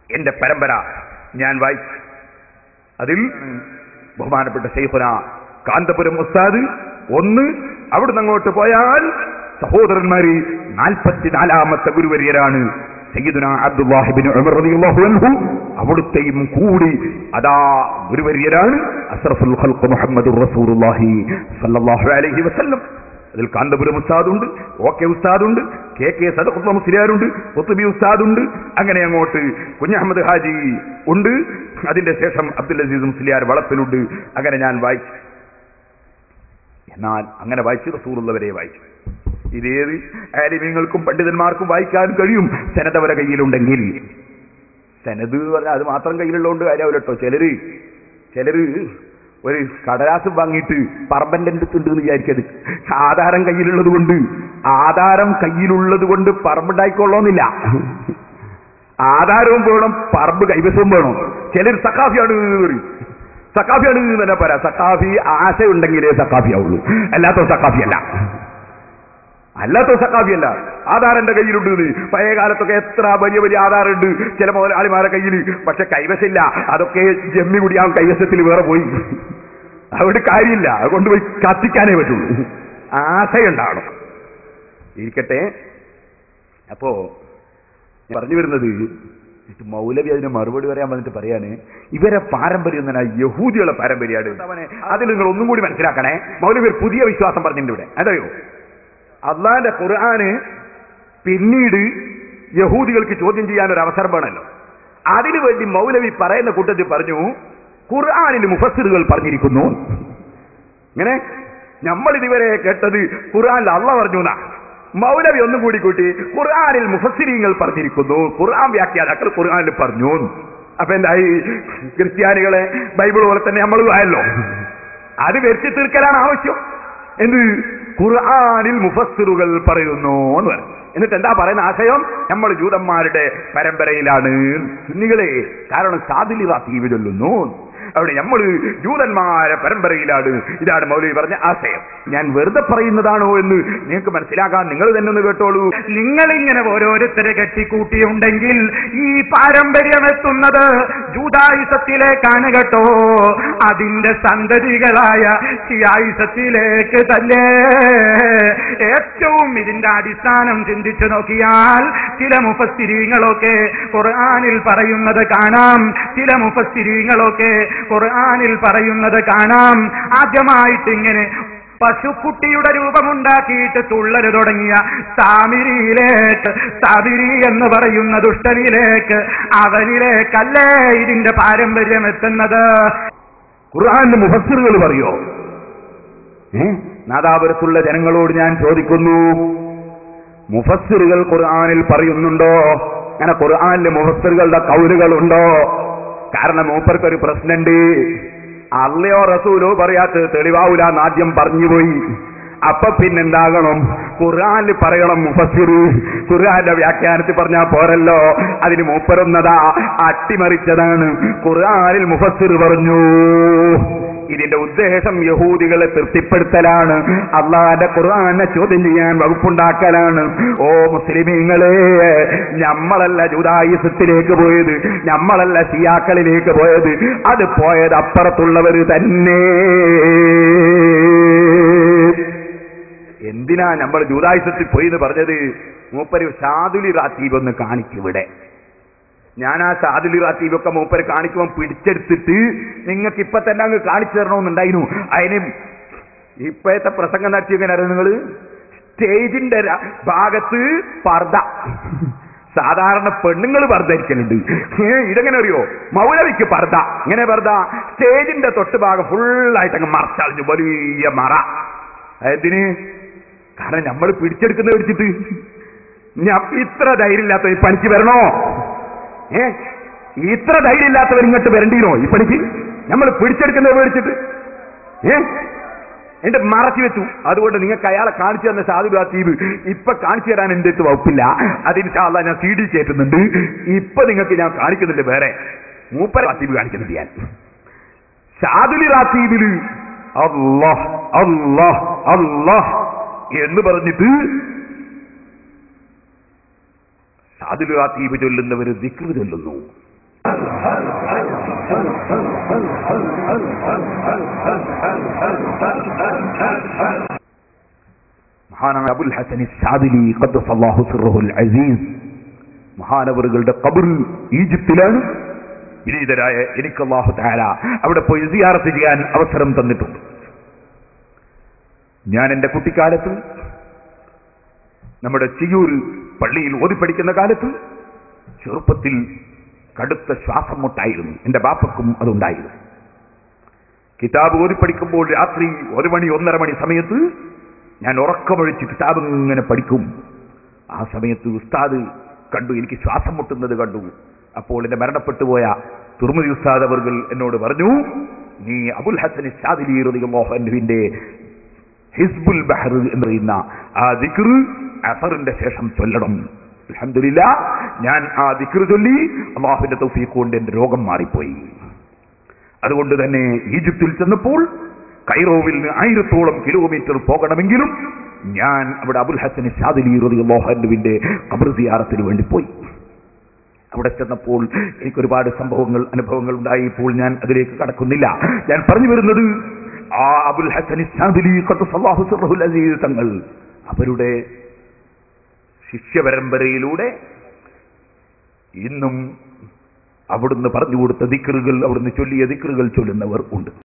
എന്റെ പരമ്പര ഞാൻ വായിച്ചു അതിൽ ബഹുമാനപ്പെട്ട ശൈഖുന കാന്തപുരം ഉസ്താദ് ഒന്ന് അവിടുന്ന് അങ്ങോട്ട് പോയാൽ സഹോദരന്മാര് നാൽപ്പത്തിനാലാമത്തെ ഗുരുവര്യരാണ് സയ്യിദുന അബ്ദുല്ലാഹിബിൻ ഉമർ റളിയല്ലാഹു അൻഹു അവിടുത്തെയും കൂടി അതാ ഗുരുവര്യരാണ് അസ്റഫുൽ ഖൽഖ് മുഹമ്മദുർ റസൂലുള്ളാഹി സ്വല്ലല്ലാഹു അലൈഹി വസല്ലം അതിൽ കാന്തപുരം ഉസ്താദുണ്ട് ഓക്കെ ഉസ്താദുണ്ട് കെ കെ സദഖുള്ള മുസ്ലിയാരുണ്ട് ഒത്തുബി ഉസ്താദുണ്ട് അങ്ങനെ അങ്ങോട്ട് കുഞ്ഞഹമ്മദ് ഹാജി ഉണ്ട് അതിന്റെ ശേഷം അബ്ദുൽ അസീസ് മുസ്ലിയാർ വളപ്പിലുണ്ട് അങ്ങനെ ഞാൻ വായിച്ചു എന്നാൽ അങ്ങനെ വായിച്ചു റസൂറുള്ളവരെ വായിച്ചു ഇതേത് ആലിമ്യങ്ങൾക്കും പണ്ഡിതന്മാർക്കും വായിക്കാൻ കഴിയും സെനത് അവരെ കയ്യിലുണ്ടെങ്കിൽ സെനത് പറഞ്ഞാൽ അത് മാത്രം കയ്യിലുള്ളതുകൊണ്ട് കാര്യമാവില്ല കേട്ടോ ചിലര് ചിലര് ഒരു കടലാസ് വാങ്ങിയിട്ട് പറമ്പന്റെ അടുത്തുണ്ട് എന്ന് വിചാരിക്കരുത് ആധാരം കയ്യിലുള്ളത് കൊണ്ട് ആധാരം കയ്യിലുള്ളത് കൊണ്ട് പറമ്പുണ്ടായിക്കൊള്ളോന്നില്ല ആധാരവും വേണം പറമ്പ് കൈവശവും വേണം ചിലർ സഖാഫിയാണ് എന്ന് പറയും സഖാഫിയാണ് എന്ന് തന്നെ പറയാം സഖാഫി ആശയുണ്ടെങ്കിലേ സഖാഫിയാവുള്ളൂ അല്ലാത്ത സഖാഫിയല്ല അല്ലാത്ത സഖാഫിയല്ല ആധാരന്റെ കയ്യിലുണ്ട് ഇത്. പഴയ കാലത്തൊക്കെ എത്ര വലിയ വലിയ ആധാറുണ്ട് ചില മുതലാളിമാരെ കയ്യിൽ പക്ഷെ കൈവശമില്ല അതൊക്കെ ജമ്മി കുടിയാൻ കൈവശത്തിൽ വേറെ പോയി അവിടെ കാര്യമില്ല അത് കൊണ്ടുപോയി കത്തിക്കാനേ പറ്റുള്ളൂ ആശയുണ്ടാവണം ഇരിക്കട്ടെ അപ്പോ ഞാൻ പറഞ്ഞു വരുന്നത് ഇത് മൗലവി അതിന് മറുപടി പറയാൻ വന്നിട്ട് പറയാണ് ഇവരെ പാരമ്പര്യം തന്നെ യഹൂദികളുടെ പാരമ്പര്യമാണ് അതിൽ നിങ്ങൾ ഒന്നും കൂടി മനസ്സിലാക്കണേ മൗലവി ഒരു പുതിയ വിശ്വാസം പറഞ്ഞിട്ടുണ്ട് ഇവിടെ അതയോ അള്ളാന്റെ ഖുർആന് പിന്നീട് യഹൂദികൾക്ക് ചോദ്യം ചെയ്യാൻ ഒരു അവസരം വേണമല്ലോ അതിനുവേണ്ടി മൗലവി പറയുന്ന കൂട്ടത്തിൽ പറഞ്ഞു ഖുർആനിൽ മുഫസ്സിറുകൾ പറഞ്ഞിരിക്കുന്നു ഇങ്ങനെ നമ്മൾ ഇതുവരെ കേട്ടത് ഖുർആനിൽ അള്ള പറഞ്ഞു എന്നാ മൗലവി ഒന്നും കൂടി കൂട്ടി ഖുർആനിൽ മുഫസ്സിരിങ്ങൾ പറഞ്ഞിരിക്കുന്നു ഖുർആൻ വ്യാഖ്യാതാക്കൾ ഖുർആനിൽ പറഞ്ഞു അപ്പൊ എന്തായി ക്രിസ്ത്യാനികളെ ബൈബിൾ പോലെ തന്നെ നമ്മൾ ആയല്ലോ അത് വരുത്തി തീർക്കലാണ് ആവശ്യം എന്ത് ഖുർആനിൽ മുഫസ്സിറുകൾ പറയുന്നു എന്ന് പറഞ്ഞു എന്നിട്ട് എന്താ പറയുന്ന ആശയം നമ്മൾ ജൂതന്മാരുടെ പരമ്പരയിലാണ് സുന്നികളെ കാരണം സാദിലി റാത്തീവ് ചൊല്ലുന്നു അവിടെ നമ്മൾ ജൂതന്മാരെ പരമ്പരയിലാണ് ഇതാണ് മൗലവി പറഞ്ഞ ആശയം ഞാൻ വെറുതെ പറയുന്നതാണോ എന്ന് നിങ്ങൾക്ക് മനസ്സിലാക്കാൻ നിങ്ങൾ തന്നെ ഒന്ന് കേട്ടോളൂ നിങ്ങളിങ്ങനെ ഓരോരുത്തരെ കെട്ടിക്കൂട്ടിയുണ്ടെങ്കിൽ ഈ പാരമ്പര്യം എത്തുന്നത് ജൂതായുസത്തിലേക്കാണ് കേട്ടോ അതിന്റെ സന്തതികളായ ഷിയായുസത്തിലേക്ക് തന്നെ ഏറ്റവും ഇതിന്റെ അടിസ്ഥാനം ചിന്തിച്ചു നോക്കിയാൽ ചില മുഫസ്സിരീങ്ങളൊക്കെ ഖുർആനിൽ പറയുന്നത് കാണാം ചില മുഫസ്സിരീങ്ങളൊക്കെ ഖുർആനിൽ പറയുന്നത് കാണാം ആദ്യമായിട്ട് ഇങ്ങനെ പശുക്കുട്ടിയുടെ രൂപമുണ്ടാക്കിയിട്ട് തുള്ളൽ തുടങ്ങിയ സാമിരിയിലേക്ക് സാമിരി എന്ന് പറയുന്ന ദുഷ്ടനിലേക്ക് അവനിലേക്കല്ലേ ഇതിന്റെ പാരമ്പര്യം എത്തുന്നത് ഖുർആനിൽ മുഫസ്സിറുകൾ പറയോ ഏ നാദാപുരത്തുള്ള ജനങ്ങളോട് ഞാൻ ചോദിക്കുന്നു മുഫസ്സിറുകൾ ഖുർആനിൽ പറയുന്നുണ്ടോ അങ്ങനെ ഖുർആനിൽ മുഫസ്സിറുകളുടെ കൗലുകളുണ്ടോ കാരണം മൂപ്പർക്ക് ഒരു പ്രശ്നമുണ്ട് അല്ലയോ റസൂലോ പറയാത്തത് തെളിവാവൂല ആദ്യം പറഞ്ഞുപോയി അപ്പൊ പിന്നെന്താകണം ഖുർആനിൽ പറയണം മുഫസ്സിർ ഖുർആന്റെ വ്യാഖ്യാനത്തിൽ പറഞ്ഞാൽ പോരല്ലോ അതിന് മൂപ്പരൊന്നതാ അട്ടിമറിച്ചതാണ് ഖുർആനിൽ മുഫസ്സിർ പറഞ്ഞു ഇതിന്റെ ഉദ്ദേശം യഹൂദികളെ തൃപ്തിപ്പെടുത്തലാണ് അള്ളാന്റെ ഖുർആനെ ചോദ്യം ചെയ്യാൻ വകുപ്പുണ്ടാക്കലാണ് ഓ മുസ്ലിമീങ്ങളെ നമ്മളല്ല ജുദായുസത്തിലേക്ക് പോയത് നമ്മളല്ല ഷിയാക്കളിലേക്ക് പോയത് അത് പോയത് അപ്പുറത്തുള്ളവര് തന്നെ എന്തിനാ നമ്മൾ ജൂതായുസത്തിൽ പോയി എന്ന് പറഞ്ഞത് മൂപ്പര് ഷാദുലി റാത്തീബ് ഒന്ന് കാണിക്കിവിടെ ഞാൻ ആ ഷാദുലി റാത്തീബ് ഒക്കെ മൂപ്പര് കാണിക്കുമ്പോൾ പിടിച്ചെടുത്തിട്ട് നിങ്ങൾക്ക് ഇപ്പൊ തന്നെ അങ്ങ് കാണിച്ചു തരണമെന്നുണ്ടായിരുന്നു അതിന് ഇപ്പോഴത്തെ പ്രസംഗം നടത്തിയെങ്ങനെയായിരുന്നു നിങ്ങൾ സ്റ്റേജിന്റെ ര- ഭാഗത്ത് പർദ്ദ സാധാരണ പെണ്ണുങ്ങൾ പർദ്ദരിക്കലുണ്ട് ഏ, ഇതെങ്ങനെ അറിയോ മൗലവിക്ക് പർദ്ദ ഇങ്ങനെ പർദ്ദ സ്റ്റേജിന്റെ തൊട്ട് ഭാഗം ഫുള്ളായിട്ട് അങ്ങ് മറച്ചളിഞ്ഞു വലിയ മറ എന്തിന് കാരണം നമ്മൾ പിടിച്ചെടുക്കുന്നത് പിടിച്ചിട്ട് ഞാൻ ഇത്ര ധൈര്യമില്ലാത്ത ഈ പണിക്ക് വരണോ ഏ ഇത്ര ധൈര്യമില്ലാത്തവർ ഇങ്ങോട്ട് വരണ്ടീനോ ഈ പണിക്ക് നമ്മൾ പിടിച്ചെടുക്കുന്നത് മേടിച്ചിട്ട് ഏ എന്റെ മറച്ചു വെച്ചു അതുകൊണ്ട് നിങ്ങൾക്ക് അയാളെ കാണിച്ചു തന്ന സാധു ദ്വീപ് ഇപ്പൊ കാണിച്ചു തരാൻ എന്റെ അടുത്ത് വകുപ്പില്ല അതിന് ഷാള്ള ഞാൻ സി ഡി കയറ്റുന്നുണ്ട് ഇപ്പൊ നിങ്ങൾക്ക് ഞാൻ കാണിക്കുന്നുണ്ട് വേറെ മൂപ്പര റാത്തീബ് കാണിക്കുന്നുണ്ട് ഞാൻ ഷാദുലി റാത്തീബില് അല്ലാഹ് അല്ലാഹ് അല്ലാഹ് എന്ന് പറഞ്ഞിട്ട് ഷാദുലി റാത്തീബ് ചൊല്ലുന്നവര് ദിക്റ് ചൊല്ലുന്നു മഹാനായ അബുൽ ഹസൻ സാദിലി ഖദ്ദസല്ലാഹു സിർറുൽ അസീസ് മഹാനവറുകളുടെ ഖബർ ഈജിപ്തിലാണ് വിനീതരായ എനിക്ക് അല്ലാഹു തആല അവിടെ പോയി സിയാറത്ത് ചെയ്യാൻ അവസരം തന്നിട്ടുണ്ട് ഞാൻ എൻ്റെ കുട്ടിക്കാലത്ത് നമ്മുടെ ചിയൂർ പള്ളിയിൽ ഓതി പഠിക്കുന്ന കാലത്ത് ചെറുപ്പത്തിൽ കടുത്ത ശ്വാസം മുട്ടായിരുന്നു എൻ്റെ ബാപ്പക്കും അതുണ്ടായിരുന്നു കിതാബ് ഓതി പഠിക്കുമ്പോൾ രാത്രി ഒരു മണി ഒന്നര മണി സമയത്ത് ഞാൻ ഉറക്കമൊഴിച്ച് കിതാബ് ഇങ്ങനെ പഠിക്കും ആ സമയത്ത് ഉസ്താദ് കണ്ടു എനിക്ക് ശ്വാസം മുട്ടുന്നത് കണ്ടു അപ്പോൾ എന്റെ മരണപ്പെട്ടു പോയ തുർമുദി ഉസ്താദ് അവർകൾ എന്നോട് പറഞ്ഞു നീ അബുൽ ഹസൻ ഷാദിലി മോഹൻവിന്റെ ഹിസ്ബുൽ ബഹർ എന്ന് പറയുന്ന ആ ദിക്ർ അസറിന്റെ ശേഷം ചൊല്ലണം അൽഹംദുലില്ലാ ഞാൻ ആ ദിക്ർ ചൊല്ലി അള്ളാഹുവിന്റെ തൗഫീഖ് കൊണ്ട് എന്റെ രോഗം മാറിപ്പോയി അതുകൊണ്ട് തന്നെ ഈജിപ്തിൽ ചെന്നപ്പോൾ കൈറോവിൽ നിന്ന് ആയിരത്തോളം കിലോമീറ്റർ പോകണമെങ്കിലും ഞാൻ അവിടെ അബുൽ ഹസൻ ഷാദിലി റളിയല്ലാഹുവിന്റെ ഖബർ സിയാറത്തിന് വേണ്ടി പോയി അവിടെ ചെന്നപ്പോൾ എനിക്ക് ഒരുപാട് സംഭവങ്ങൾ അനുഭവങ്ങൾ ഉണ്ടായി ഇപ്പോൾ ഞാൻ അതിലേക്ക് കടക്കുന്നില്ല ഞാൻ പറഞ്ഞു വരുന്നത് ആ അബുൽ ഹസൻ ഷാദിലി ഖദ്ദസല്ലാഹു സിർറഹുൽ അസീസ് തങ്ങൾ അവരുടെ ശിഷ്യപരമ്പരയിലൂടെ ഇന്നും അവിടുന്ന് പറഞ്ഞു കൊടുത്ത ദിക്റുകൾ അവിടുന്ന് ചൊല്ലിയ ദിക്റുകൾ ചൊല്ലുന്നവർ ഉണ്ട്